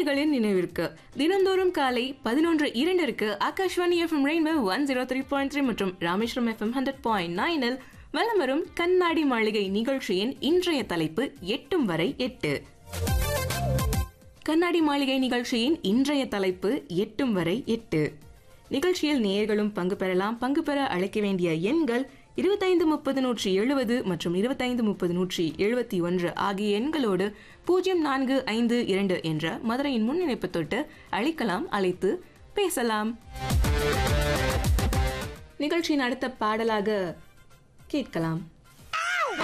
நேயர்களின் நினைவிற்கு தினந்தோறும் காலை பதினொன்று இரண்டிற்கு Akashvani FM rainbow one zero three point three மற்றும் ராமேஸ்வரம் எஃப்எம் ஹண்ட்ரட் பாயிண்ட் நைனில் வலம் வரும் கண்ணாடி மாளிகை நிகழ்ச்சியின் இன்றைய தலைப்பு எட்டும் வரை எட்டு கண்ணாடி மாளிகை நிகழ்ச்சியின் இன்றைய தலைப்பு எட்டும் வரை எட்டு நிகழ்ச்சியில் நேயர்களும் பங்கு பெறலாம் பங்கு பெற அழைக்க வேண்டிய எண்கள் இருபத்தைந்து முப்பது நூற்றி எழுபது மற்றும் இருபத்தைந்து முப்பது நூற்றி எழுபத்தி ஒன்று ஆகிய எண்களோடு பூஜ்ஜியம் நான்கு ஐந்து இரண்டு என்ற மதுரையின் முன்னிணைப்பு தொட்டு அழைக்கலாம் அழைத்து பேசலாம் நிகழ்ச்சியின் அடுத்த பாடலாக கேட்கலாம்